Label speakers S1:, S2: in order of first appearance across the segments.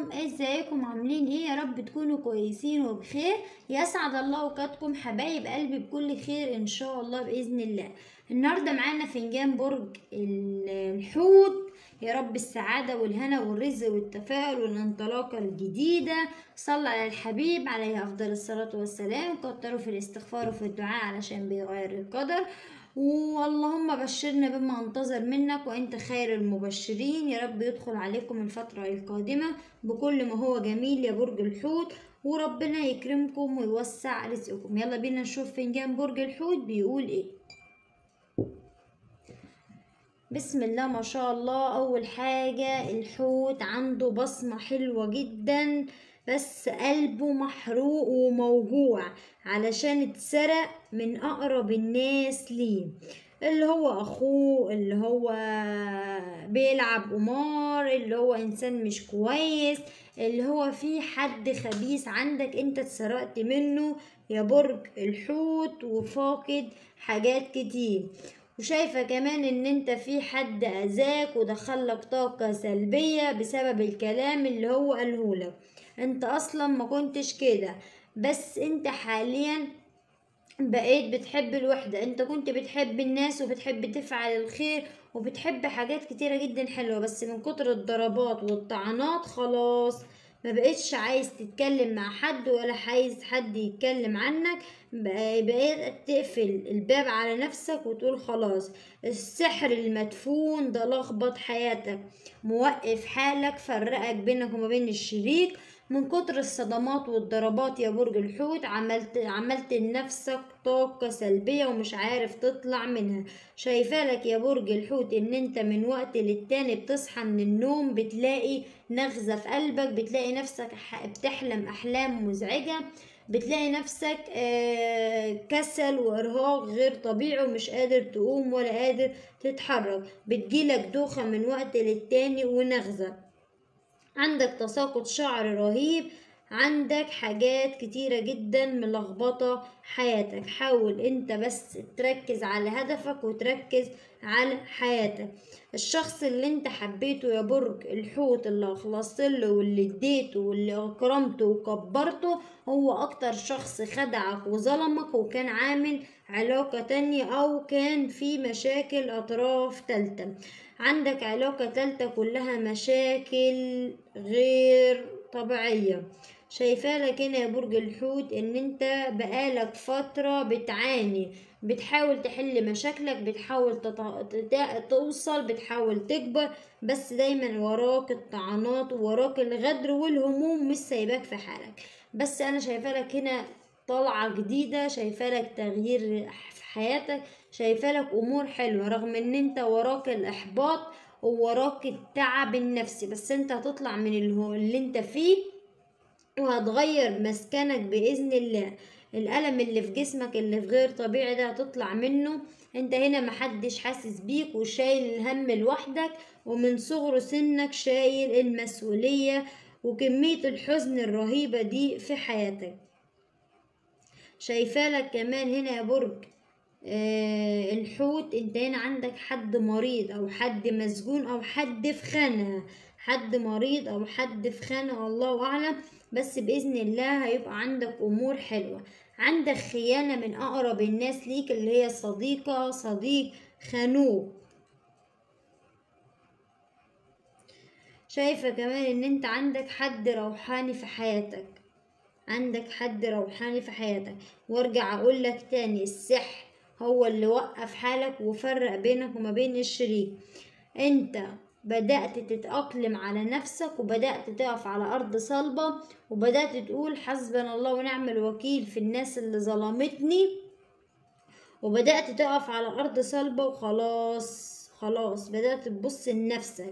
S1: عليكم ازيكم عاملين ايه يا رب تكونوا كويسين وبخير يسعد الله اوقاتكم حبايب قلبي بكل خير ان شاء الله باذن الله النهارده معانا فنجان برج ال- الحوت يا رب السعادة والهنا والرزق والتفاؤل والانطلاقة الجديدة صلى على الحبيب عليه أفضل الصلاة والسلام كتروا في الاستغفار وفي الدعاء علشان بيغير القدر واللهم بشرنا بما انتظر منك وانت خير المبشرين يا رب يدخل عليكم الفترة القادمة بكل ما هو جميل يا برج الحوت وربنا يكرمكم ويوسع رزقكم يلا بينا نشوف فنجان برج الحوت بيقول ايه بسم الله ما شاء الله اول حاجة الحوت عنده بصمة حلوة جدا بس قلبه محروق وموجوع علشان اتسرق من اقرب الناس ليه اللي هو اخوه اللي هو بيلعب قمار اللي هو انسان مش كويس اللي هو في حد خبيث عندك انت اتسرقت منه يا برج الحوت وفاقد حاجات كتير وشايفة كمان ان انت في حد اذاك ودخلك طاقة سلبية بسبب الكلام اللي هو قالهولك انت اصلا ما كنتش كده بس انت حاليا بقيت بتحب الوحدة انت كنت بتحب الناس وبتحب تفعل الخير وبتحب حاجات كتيرة جدا حلوة بس من كتر الضربات والطعنات خلاص ما بقيتش عايز تتكلم مع حد ولا عايز حد يتكلم عنك بقى- بقيت تقفل الباب على نفسك وتقول خلاص السحر المدفون ده لخبط حياتك موقف حالك فرقك بينك وما بين الشريك من كتر الصدمات والضربات يا برج الحوت عملت عملت لنفسك طاقة سلبية ومش عارف تطلع منها شايفالك يا برج الحوت ان انت من وقت للتاني بتصحى من النوم بتلاقي نغزة في قلبك بتلاقي نفسك ح- بتحلم احلام مزعجة بتلاقي نفسك آه، كسل وارهاق غير طبيعي ومش قادر تقوم ولا قادر تتحرك بتجيلك دوخة من وقت للتاني ونغزة عندك تساقط شعر رهيب عندك حاجات كتيرة جدا ملخبطة حياتك حاول انت بس تركز على هدفك وتركز على حياتك الشخص اللي انت حبيته يا برج الحوت اللي اخلصت له واللي اديته واللي اكرمته وكبرته هو اكتر شخص خدعك وظلمك وكان عامل علاقة تانية او كان في مشاكل اطراف تالتة عندك علاقة تالتة كلها مشاكل غير طبيعية شايفالك هنا يا برج الحوت ان انت بقالك فترة بتعاني بتحاول تحل مشاكلك بتحاول تط... تت- توصل بتحاول تكبر بس دايما وراك الطعنات ووراك الغدر والهموم مش سايباك في حالك بس انا شايفالك هنا طلعة جديدة شايفالك تغيير في حياتك شايفالك امور حلوة رغم ان انت وراك الاحباط ووراك التعب النفسي بس انت هتطلع من الهو- اللي انت فيه وهتغير مسكنك بإذن الله الألم اللي في جسمك اللي في غير طبيعي ده هتطلع منه انت هنا محدش حاسس بيك وشايل الهم لوحدك ومن صغر سنك شايل المسؤولية وكمية الحزن الرهيبة دي في حياتك شايفالك كمان هنا يا برج آه الحوت انت هنا عندك حد مريض او حد مسجون او حد في خانة حد مريض او حد في خانة الله اعلم بس باذن الله هيبقى عندك امور حلوة عندك خيانة من اقرب الناس ليك اللي هي صديقة صديق خانوق شايفة كمان ان انت عندك حد روحاني في حياتك عندك حد روحاني في حياتك وارجع اقول لك تاني السحر هو اللي وقف حالك وفرق بينك وما بين الشريك انت بدأت تتأقلم على نفسك وبدأت تقف على أرض صلبة وبدأت تقول حسبنا الله ونعم الوكيل في الناس اللي ظلمتني وبدأت تقف على أرض صلبة وخلاص خلاص بدأت تبص لنفسك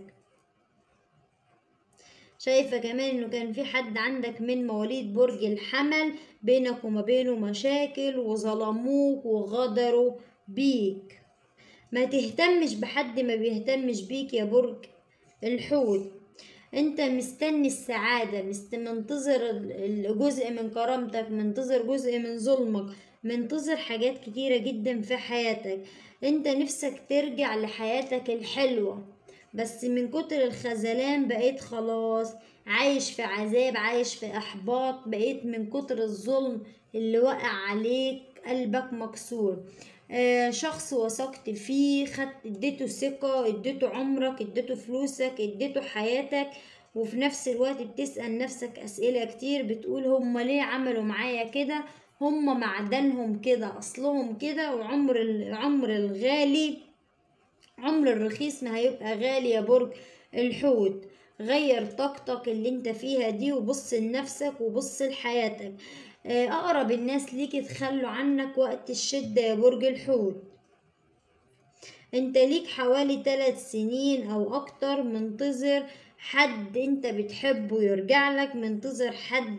S1: شايفة كمان انه كان في حد عندك من مواليد برج الحمل بينك وما بينه مشاكل وظلموك وغدروا بيك ما تهتمش بحد ما بيهتمش بيك يا برج الحوت انت مستني السعادة مست منتظر ال- الجزء من كرامتك منتظر جزء من ظلمك منتظر حاجات كتيرة جدا في حياتك انت نفسك ترجع لحياتك الحلوة بس من كتر الخذلان بقيت خلاص عايش في عذاب عايش في احباط بقيت من كتر الظلم اللي وقع عليك قلبك مكسور آه شخص وثقت فيه خدت اديته ثقة اديته عمرك اديته فلوسك اديته حياتك وفي نفس الوقت بتسأل نفسك أسئلة كتير بتقول هما ليه عملوا معايا كده هما معدنهم كده أصلهم كده وعمر العمر الغالي عمر الرخيص ما هيبقى غالي يا برج الحوت غير طاقتك اللي انت فيها دي وبص لنفسك وبص لحياتك أقرب الناس ليك يتخلوا عنك وقت الشدة يا برج الحوت انت ليك حوالي ثلاث سنين او اكتر منتظر حد انت بتحبه يرجع لك منتظر حد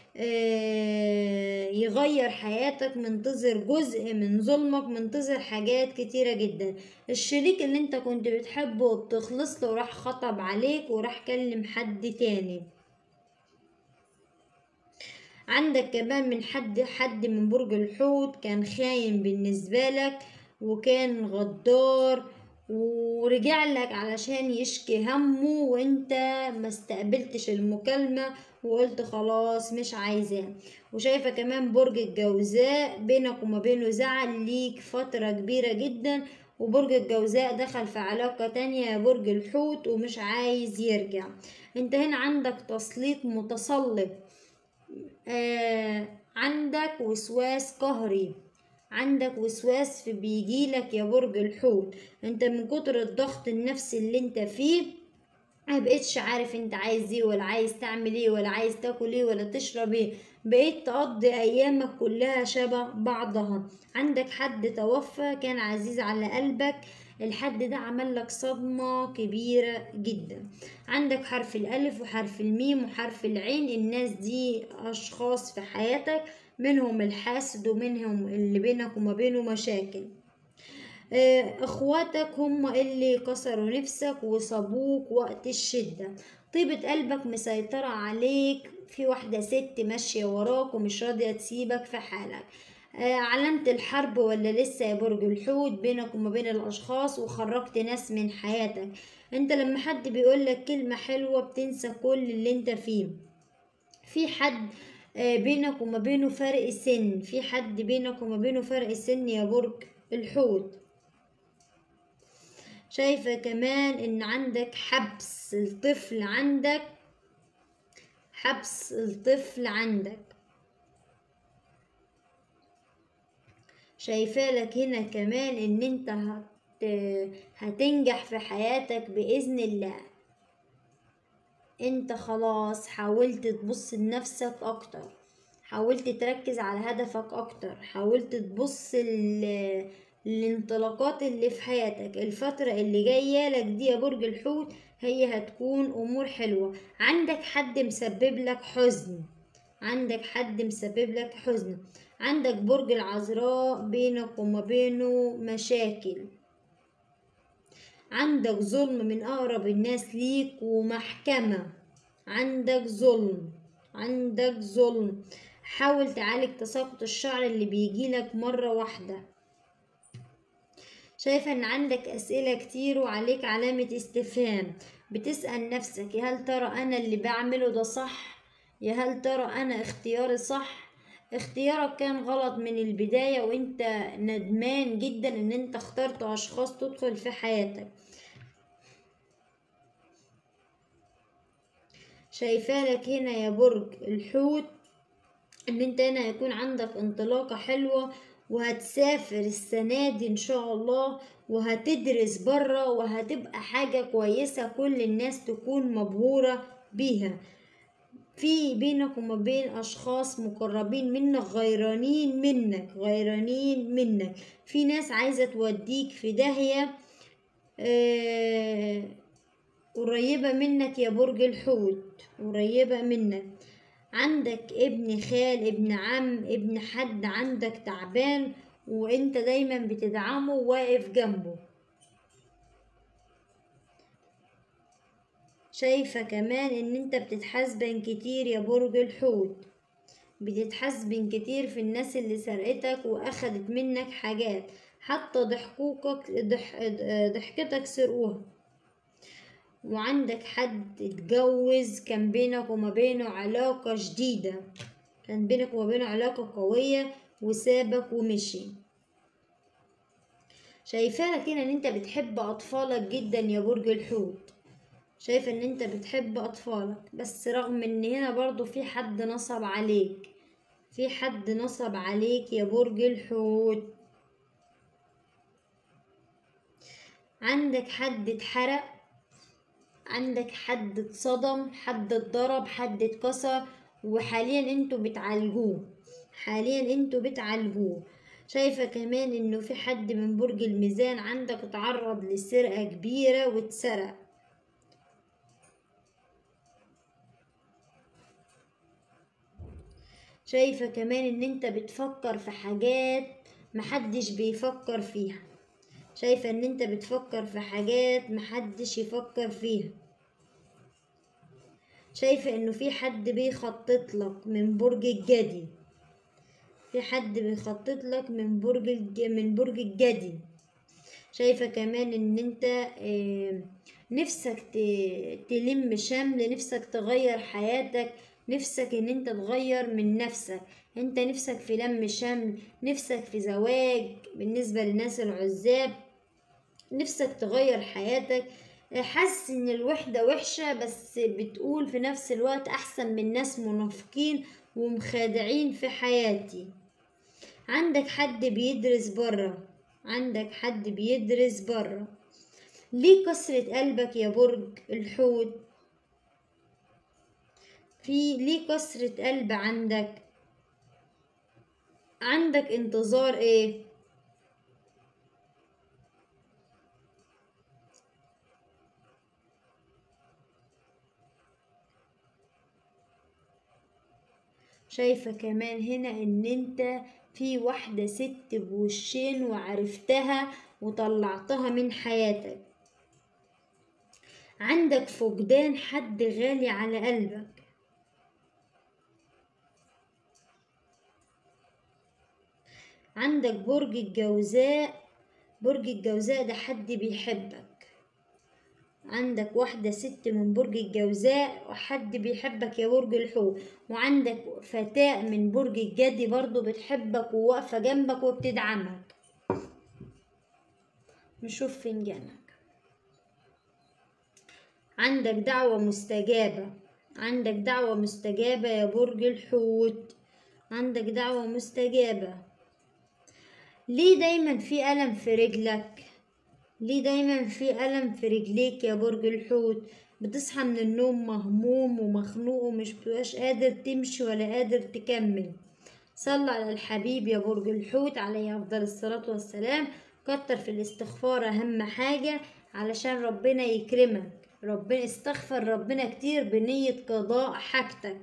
S1: يغير حياتك منتظر جزء من ظلمك منتظر حاجات كتيرة جدا الشريك اللي انت كنت بتحبه وبتخلص له راح خطب عليك وراح كلم حد تاني عندك كمان من حد حد من برج الحوت كان خاين بالنسبة لك وكان غدار ورجع لك علشان يشكي همه وانت ما استقبلتش المكالمة وقلت خلاص مش عايزاه وشايفة كمان برج الجوزاء بينك وما بينه زعل ليك فترة كبيرة جدا وبرج الجوزاء دخل في علاقة تانية يا برج الحوت ومش عايز يرجع انت هنا عندك تسليط متسلط آه عندك وسواس قهري عندك وسواس في بيجيلك يا برج الحوت انت من كتر الضغط النفسي اللي انت فيه مبقتش عارف انت عايز ايه ولا عايز تعمل ايه ولا عايز تاكل ايه ولا تشرب ايه بقيت تقضي ايامك كلها شبه بعضها عندك حد توفى كان عزيز على قلبك الحد ده عمل لك صدمة كبيرة جدا عندك حرف الألف وحرف الميم وحرف العين الناس دي أشخاص في حياتك منهم الحاسد ومنهم اللي بينك وما بينه مشاكل اخواتك هم اللي كسروا نفسك وصابوك وقت الشدة طيبة قلبك مسيطرة عليك في واحدة ست ماشية وراك ومش راضية تسيبك في حالك علامة الحرب ولا لسه يا برج الحوت بينك وما بين الأشخاص وخرجت ناس من حياتك انت لما حد بيقولك كلمة حلوة بتنسى كل اللي انت فيه في حد بينك وما بينه فرق سن في حد بينك وما بينه فرق سن يا برج الحوت شايفة كمان ان عندك حبس الطفل عندك حبس الطفل عندك شايفة لك هنا كمان ان انت هت... هتنجح في حياتك بإذن الله انت خلاص حاولت تبص لنفسك اكتر حاولت تركز على هدفك اكتر حاولت تبص ل... الانطلاقات اللي في حياتك الفترة اللي جاية لك دي يا برج الحوت هي هتكون امور حلوة عندك حد مسبب لك حزن عندك حد مسبب لك حزن عندك برج العذراء بينك وما بينه مشاكل عندك ظلم من أقرب الناس ليك ومحكمة عندك ظلم عندك ظلم حاول تعالج تساقط الشعر اللي بيجيلك مرة واحدة شايفة ان عندك اسئلة كتير وعليك علامة استفهام بتسأل نفسك يا هل ترى انا اللي بعمله ده صح يا هل ترى انا اختياري صح اختيارك كان غلط من البداية وانت ندمان جدا ان انت اخترت اشخاص تدخل في حياتك شايفالك هنا يا برج الحوت ان انت هنا هيكون عندك انطلاقة حلوة وهتسافر السنة دي ان شاء الله وهتدرس برا وهتبقى حاجة كويسة كل الناس تكون مبهورة بيها في بينك وما بين اشخاص مقربين منك غيرانين منك غيرانين منك في ناس عايزة توديك في داهية آه قريبة منك يا برج الحوت قريبة منك عندك ابن خال ابن عم ابن حد عندك تعبان وانت دايما بتدعمه واقف جنبه شايفة كمان ان انت بتتحاسبن كتير يا برج الحوت بتتحاسبن كتير في الناس اللي سرقتك واخدت منك حاجات حتى ضحكوكك ضح ضحكتك سرقوها وعندك حد اتجوز كان بينك وما بينه علاقة جديدة كان بينك وما بينه علاقة قوية وسابك ومشي شايفة لك هنا ان انت بتحب اطفالك جدا يا برج الحوت شايفة ان انت بتحب اطفالك بس رغم ان هنا برضو في حد نصب عليك في حد نصب عليك يا برج الحوت عندك حد اتحرق عندك حد اتصدم حد اتضرب حد اتكسر وحاليا انتوا بتعالجوه حاليا انتوا بتعالجوه شايفة كمان انه في حد من برج الميزان عندك اتعرض لسرقة كبيرة واتسرق شايفة كمان ان انت بتفكر في حاجات محدش بيفكر فيها شايفة ان انت بتفكر في حاجات محدش يفكر فيها شايفة انه في حد بيخطط لك من برج الجدي في حد بيخطط لك من برج الج... من برج الجدي شايفة كمان ان انت آه، نفسك ت... تلم شمل نفسك تغير حياتك نفسك ان انت تغير من نفسك انت نفسك في لم شمل نفسك في زواج بالنسبة للناس العزاب نفسك تغير حياتك حاسس ان الوحدة وحشة بس بتقول في نفس الوقت احسن من ناس منافقين ومخادعين في حياتي عندك حد بيدرس برا عندك حد بيدرس برا ليه كسرة قلبك يا برج الحوت في ليه كسرة قلب عندك عندك انتظار ايه شايفة كمان هنا ان انت في واحدة ست بوشين وعرفتها وطلعتها من حياتك عندك فقدان حد غالي على قلبك عندك برج الجوزاء برج الجوزاء ده حد بيحبك عندك واحدة ست من برج الجوزاء وحد بيحبك يا برج الحوت وعندك فتاة من برج الجدي برضو بتحبك وواقفة جنبك وبتدعمك نشوف فنجانك عندك دعوة مستجابة عندك دعوة مستجابة يا برج الحوت عندك دعوة مستجابة ليه دايما في ألم في رجلك ليه دايما في ألم في رجليك يا برج الحوت بتصحى من النوم مهموم ومخنوق ومش بتبقاش قادر تمشي ولا قادر تكمل صلى على الحبيب يا برج الحوت عليه أفضل الصلاة والسلام كتر في الاستغفار أهم حاجة علشان ربنا يكرمك ربنا استغفر ربنا كتير بنية قضاء حاجتك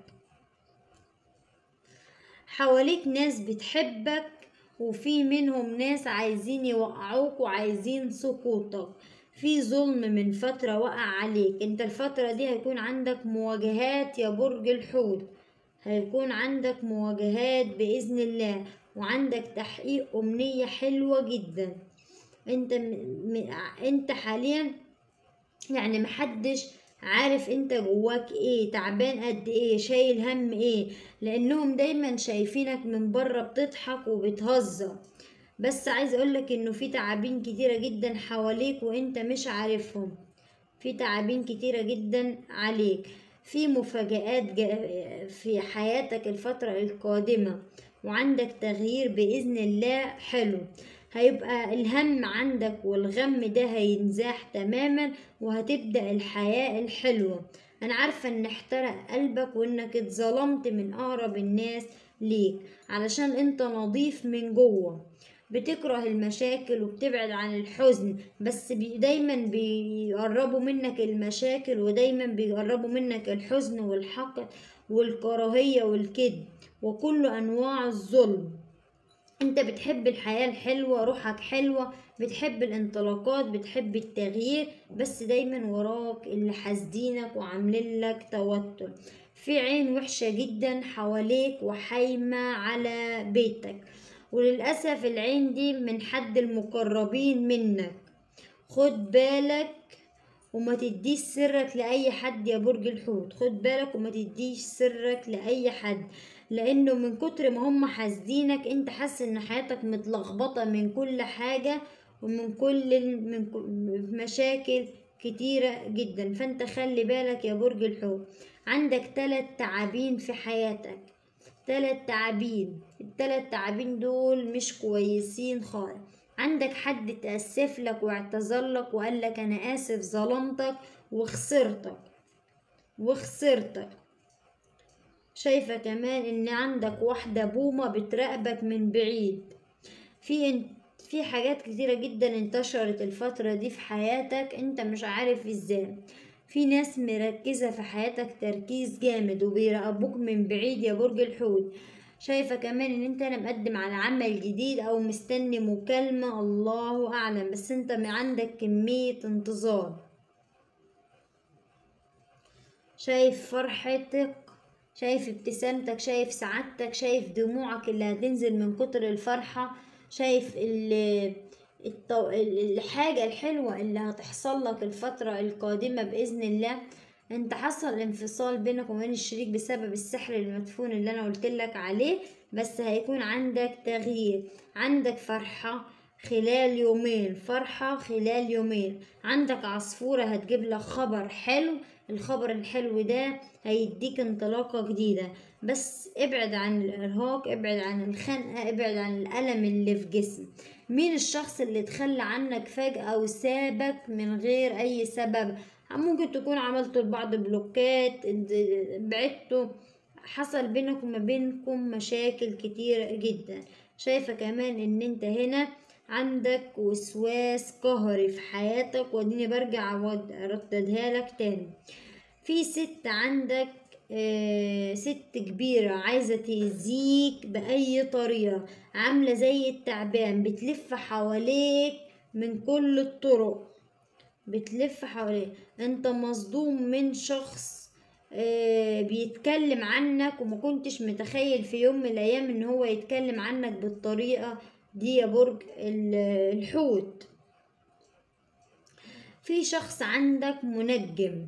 S1: حواليك ناس بتحبك وفي منهم ناس عايزين يوقعوك وعايزين سقوطك في ظلم من فترة وقع عليك انت الفترة دي هيكون عندك مواجهات يا برج الحوت هيكون عندك مواجهات بإذن الله وعندك تحقيق أمنية حلوة جدا انت م... م... انت حاليا يعني محدش عارف انت جواك ايه تعبان قد ايه شايل هم ايه لانهم دايما شايفينك من بره بتضحك وبتهزر بس عايز اقولك انه في تعابين كتيرة جدا حواليك وانت مش عارفهم في تعابين كتيرة جدا عليك في مفاجآت في حياتك الفترة القادمة وعندك تغيير بإذن الله حلو هيبقى الهم عندك والغم ده هينزاح تماما وهتبدأ الحياة الحلوة أنا عارفة إن احترق قلبك وإنك اتظلمت من أقرب الناس ليك علشان أنت نظيف من جوه بتكره المشاكل وبتبعد عن الحزن بس بي دايما بيقربوا منك المشاكل ودايما بيقربوا منك الحزن والحقد والكراهية والكذب وكل أنواع الظلم انت بتحب الحياة الحلوة روحك حلوة بتحب الانطلاقات بتحب التغيير بس دايما وراك اللي حاسدينك وعاملين لك توتر في عين وحشة جدا حواليك وحايمة على بيتك وللأسف العين دي من حد المقربين منك خد بالك وما تديش سرك لأي حد يا برج الحوت خد بالك وما تديش سرك لأي حد لأنه من كتر ما هم حاسدينك انت حاسس ان حياتك متلخبطة من كل حاجة ومن كل من كل- مشاكل كتيرة جدا فانت خلي بالك يا برج الحوت عندك تلات تعابين في حياتك تلات تعابين التلات تعابين دول مش كويسين خالص عندك حد تأسف لك واعتذر لك وقال لك انا اسف ظلمتك وخسرتك وخسرتك شايفة كمان ان عندك واحدة بومة بتراقبك من بعيد في في حاجات كتيرة جدا انتشرت الفترة دي في حياتك انت مش عارف ازاي في ناس مركزة في حياتك تركيز جامد وبيراقبوك من بعيد يا برج الحوت شايفة كمان ان انت انا مقدم على عمل جديد او مستني مكالمة الله اعلم بس انت ما عندك كمية انتظار شايف فرحتك شايف ابتسامتك شايف سعادتك شايف دموعك اللي هتنزل من كتر الفرحة شايف ال الطو... الحاجة الحلوة اللي هتحصل لك الفترة القادمة بإذن الله انت حصل انفصال بينك وبين الشريك بسبب السحر المدفون اللي انا قلت لك عليه بس هيكون عندك تغيير عندك فرحة خلال يومين فرحة خلال يومين عندك عصفورة هتجيب لك خبر حلو الخبر الحلو ده هيديك انطلاقة جديدة بس ابعد عن الارهاق ابعد عن الخنقة ابعد عن الألم اللي في جسم مين الشخص اللي تخلى عنك فجأة وسابك من غير أي سبب ممكن تكون عملت لبعض بلوكات بعدتوا حصل بينك وما بينكم مشاكل كتيرة جدا شايفة كمان ان انت هنا عندك وسواس قهري في حياتك واديني برجع ارددها لك تاني في ست عندك آه ست كبيرة عايزة تأذيك بأي طريقة عاملة زي التعبان بتلف حواليك من كل الطرق بتلف حواليك انت مصدوم من شخص آه بيتكلم عنك وما كنتش متخيل في يوم من الايام ان هو يتكلم عنك بالطريقة دي يا برج الحوت في شخص عندك منجم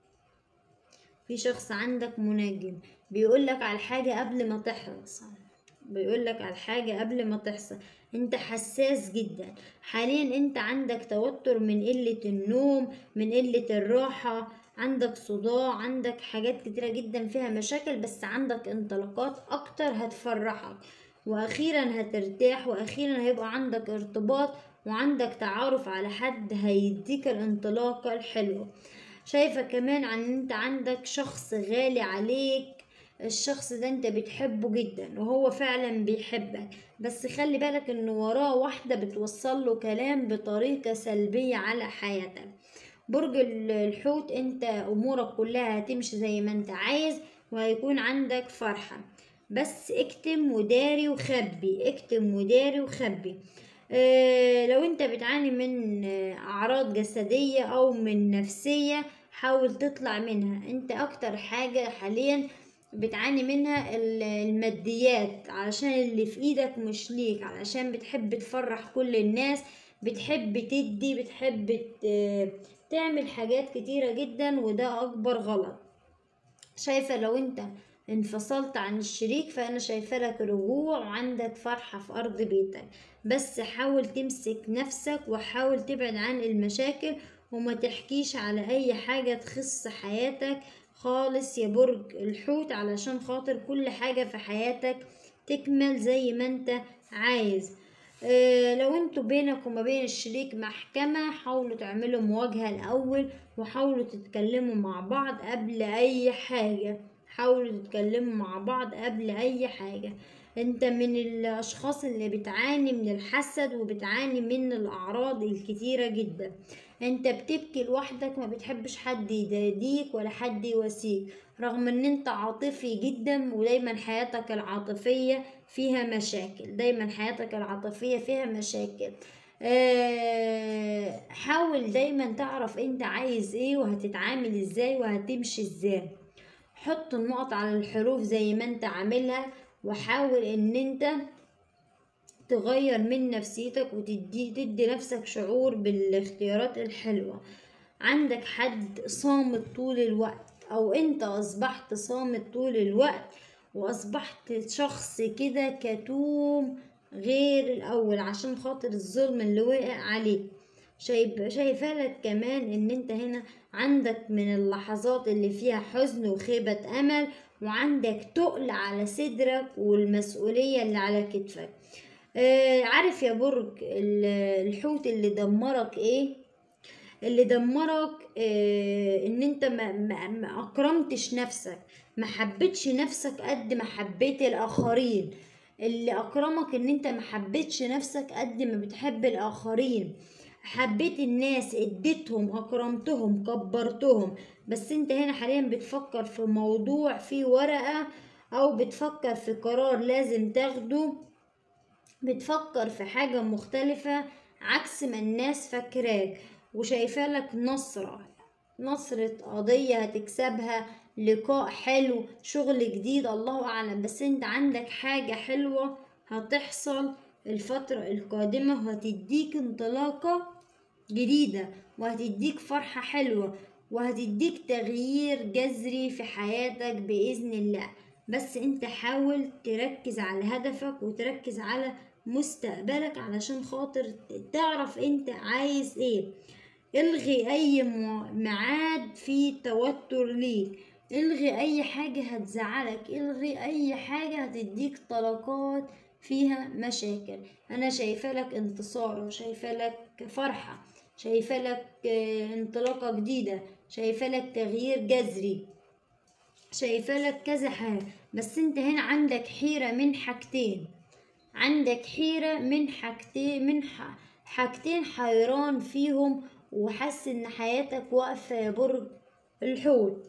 S1: في شخص عندك منجم بيقولك على حاجة قبل ما تحصل بيقولك على حاجة قبل ما تحصل انت حساس جدا حاليا انت عندك توتر من قلة النوم من قلة الراحة عندك صداع عندك حاجات كتيرة جدا فيها مشاكل بس عندك انطلاقات اكتر هتفرحك واخيرا هترتاح واخيرا هيبقى عندك ارتباط وعندك تعارف على حد هيديك الانطلاقة الحلوة شايفة كمان عن انت عندك شخص غالي عليك الشخص ده انت بتحبه جدا وهو فعلا بيحبك بس خلي بالك ان وراه واحدة بتوصل له كلام بطريقة سلبية على حياتك برج الحوت انت امورك كلها هتمشي زي ما انت عايز وهيكون عندك فرحة بس اكتم وداري وخبي اكتم وداري وخبي اه لو انت بتعاني من اعراض جسدية او من نفسية حاول تطلع منها انت اكتر حاجة حاليا بتعاني منها الماديات علشان اللي في ايدك مش ليك علشان بتحب تفرح كل الناس بتحب تدي بتحب تعمل حاجات كتيرة جدا وده اكبر غلط شايفة لو انت انفصلت عن الشريك فانا شايفة لك رجوع وعندك فرحة في ارض بيتك بس حاول تمسك نفسك وحاول تبعد عن المشاكل وما تحكيش على اي حاجة تخص حياتك خالص يا برج الحوت علشان خاطر كل حاجة في حياتك تكمل زي ما انت عايز اه لو انتوا بينك وما بين الشريك محكمة حاولوا تعملوا مواجهة الأول وحاولوا تتكلموا مع بعض قبل أي حاجة حاولوا تتكلموا مع بعض قبل أي حاجة انت من الأشخاص اللي بتعاني من الحسد وبتعاني من الأعراض الكتيرة جدا انت بتبكي لوحدك ما بتحبش حد يداديك ولا حد يواسيك رغم ان انت عاطفي جدا ودايما حياتك العاطفية فيها مشاكل دايما حياتك العاطفية فيها مشاكل اه حاول دايما تعرف انت عايز ايه وهتتعامل ازاي وهتمشي ازاي حط النقط على الحروف زي ما انت عاملها وحاول ان انت تغير من نفسيتك وتدي تدي نفسك شعور بالاختيارات الحلوة عندك حد صامت طول الوقت او انت اصبحت صامت طول الوقت واصبحت شخص كده كتوم غير الاول عشان خاطر الظلم اللي وقع عليك شايف شايفه لك كمان ان انت هنا عندك من اللحظات اللي فيها حزن وخيبة امل وعندك تقل على صدرك والمسؤولية اللي على كتفك آه عارف يا برج الحوت اللي دمرك ايه اللي دمرك آه ان انت ما, ما, ما اكرمتش نفسك ما حبيتش نفسك قد ما حبيت الاخرين اللي اكرمك ان انت ما حبيتش نفسك قد ما بتحب الاخرين حبيت الناس اديتهم اكرمتهم كبرتهم بس انت هنا حاليا بتفكر في موضوع في ورقة او بتفكر في قرار لازم تاخده بتفكر في حاجة مختلفة عكس ما الناس فاكراك وشايفة لك نصرة نصرة قضية هتكسبها لقاء حلو شغل جديد الله أعلم بس انت عندك حاجة حلوة هتحصل الفترة القادمة وهتديك انطلاقة جديدة وهتديك فرحة حلوة وهتديك تغيير جذري في حياتك بإذن الله بس انت حاول تركز على هدفك وتركز على مستقبلك علشان خاطر تعرف انت عايز ايه الغي اي ميعاد فيه توتر ليك الغي اي حاجة هتزعلك الغي اي حاجة هتديك طلقات فيها مشاكل انا شايفة لك انتصار وشايفة لك فرحة شايفة لك انطلاقة جديدة شايفة لك تغيير جذري شايفة لك كذا حاجة بس انت هنا عندك حيرة من حاجتين عندك حيرة من حاجتين من حاجتين حيران فيهم وحاسس ان حياتك واقفة يا برج الحوت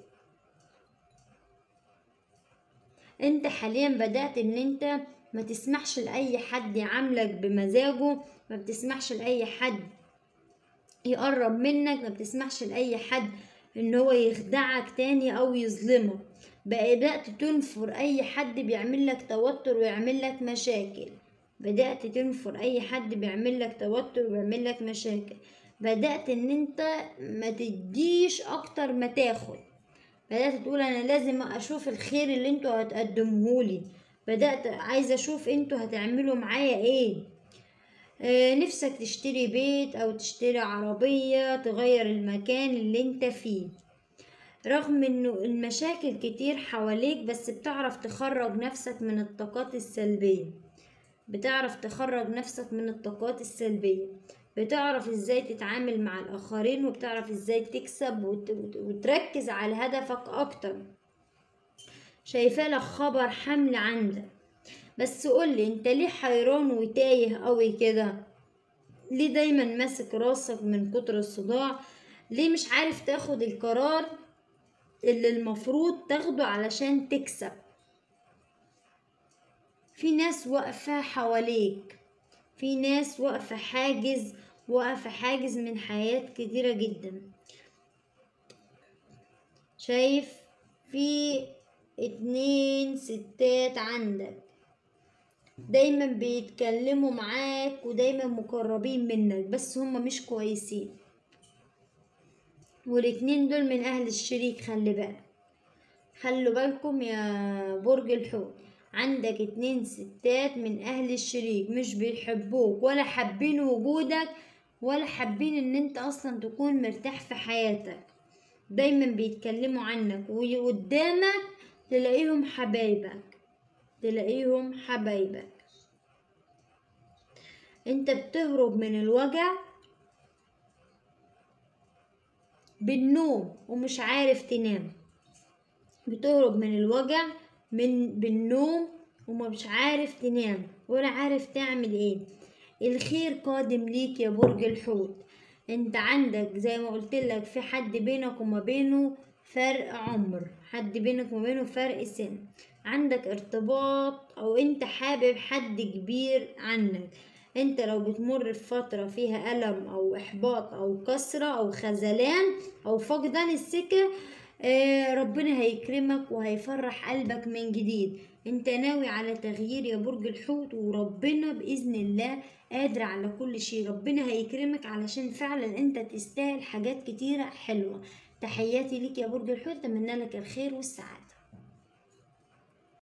S1: انت حاليا بدأت ان انت ما تسمحش لأي حد يعاملك بمزاجه ما بتسمحش لأي حد يقرب منك ما بتسمحش لأي حد ان هو يخدعك تاني او يظلمك بدأت تنفر اي حد بيعمل لك توتر ويعمل لك مشاكل بدأت تنفر اي حد بيعمل لك توتر ويعمل لك مشاكل بدأت ان انت ما تديش اكتر ما تاخد بدأت تقول انا لازم اشوف الخير اللي انتوا هتقدمهولي بدأت عايزة اشوف انتوا هتعملوا معايا ايه آه نفسك تشتري بيت او تشتري عربية تغير المكان اللي انت فيه رغم انه المشاكل كتير حواليك بس بتعرف تخرج نفسك من الطاقات السلبية بتعرف تخرج نفسك من الطاقات السلبية بتعرف ازاي تتعامل مع الاخرين وبتعرف ازاي تكسب وتركز على هدفك اكتر شايفة لك خبر حمل عندك بس قولي انت ليه حيران وتايه قوي كده ليه دايما ماسك راسك من كتر الصداع ليه مش عارف تاخد القرار اللي المفروض تاخده علشان تكسب في ناس واقفة حواليك في ناس واقفة حاجز واقفة حاجز من حياة كتيرة جدا شايف في اتنين ستات عندك دايما بيتكلموا معاك ودايما مقربين منك بس هما مش كويسين والاتنين دول من اهل الشريك خلي بالك خلوا بالكم يا برج الحوت عندك اتنين ستات من اهل الشريك مش بيحبوك ولا حابين وجودك ولا حابين ان انت اصلا تكون مرتاح في حياتك دايما بيتكلموا عنك وقدامك تلاقيهم حبايبك تلاقيهم حبايبك انت بتهرب من الوجع بالنوم ومش عارف تنام بتهرب من الوجع من بالنوم ومش عارف تنام ولا عارف تعمل ايه الخير قادم ليك يا برج الحوت انت عندك زي ما قلت لك في حد بينك وما بينه فرق عمر حد بينك وما بينه فرق سن عندك ارتباط او انت حابب حد كبير عنك انت لو بتمر في فترة فيها ألم او احباط او كسرة او خذلان او فقدان السكة آه ربنا هيكرمك وهيفرح قلبك من جديد انت ناوي على تغيير يا برج الحوت وربنا بإذن الله قادر على كل شيء ربنا هيكرمك علشان فعلا انت تستاهل حاجات كتيرة حلوة تحياتي ليك يا برج الحوت اتمنى لك الخير والسعادة